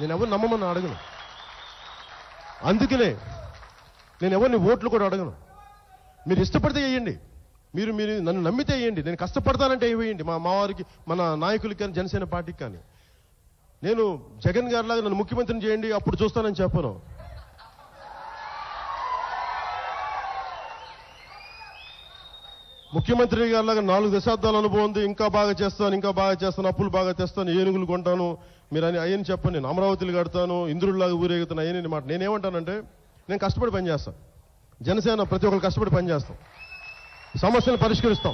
నేను ఎవరు నమ్మమని అడగను అందుకనే నేను ఎవరిని ఓట్లు కూడా అడగను మీరు ఇష్టపడితే వేయండి మీరు మీరు నన్ను నమ్మితే వేయండి నేను కష్టపడతానంటే వేయండి మా మా వారికి మన నాయకులకి కానీ జనసేన పార్టీకి కానీ నేను జగన్ గారిలాగా నన్ను ముఖ్యమంత్రిని చేయండి అప్పుడు చూస్తానని చెప్పను ముఖ్యమంత్రి గారిలాగా నాలుగు దశాబ్దాల అనుభవం ఉంది ఇంకా బాగా చేస్తాను ఇంకా బాగా చేస్తాను అప్పులు బాగా తెస్తాను ఏనుగులు కొంటాను మీరు అని అయ్యని చెప్పండి నేను అమరావతిలు కడతాను ఇంద్రుడిలాగా ఊరేగుతాను అయ్యని మాట నేనేమంటానంటే నేను కష్టపడి పని చేస్తాను జనసేన ప్రతి ఒక్కరు కష్టపడి పని చేస్తాం సమస్యలు పరిష్కరిస్తాం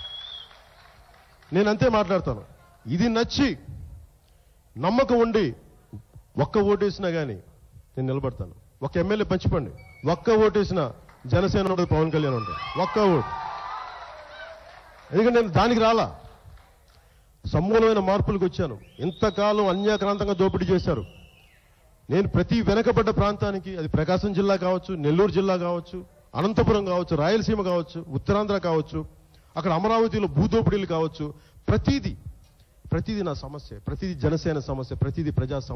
నేను అంతే మాట్లాడతాను ఇది నచ్చి నమ్మకం ఉండి ఒక్క ఓటేసినా కానీ నేను నిలబడతాను ఒక్క ఎమ్మెల్యే పంచిపండి ఒక్క ఓటేసిన జనసేన ఉంటుంది పవన్ కళ్యాణ్ ఉంటుంది ఒక్క ఓటు ఎందుకంటే నేను దానికి రాలా సమూలమైన మార్పులకు వచ్చాను ఇంతకాలం అన్యాక్రాంతంగా దోపిడీ చేశారు నేను ప్రతి వెనకబడ్డ ప్రాంతానికి అది ప్రకాశం జిల్లా కావచ్చు నెల్లూరు జిల్లా కావచ్చు అనంతపురం కావచ్చు రాయలసీమ కావచ్చు ఉత్తరాంధ్ర కావచ్చు అక్కడ అమరావతిలో భూదోపిడీలు కావచ్చు ప్రతిదీ ప్రతిదీ నా సమస్య ప్రతిదీ జనసేన సమస్య ప్రతిదీ ప్రజా సమస్య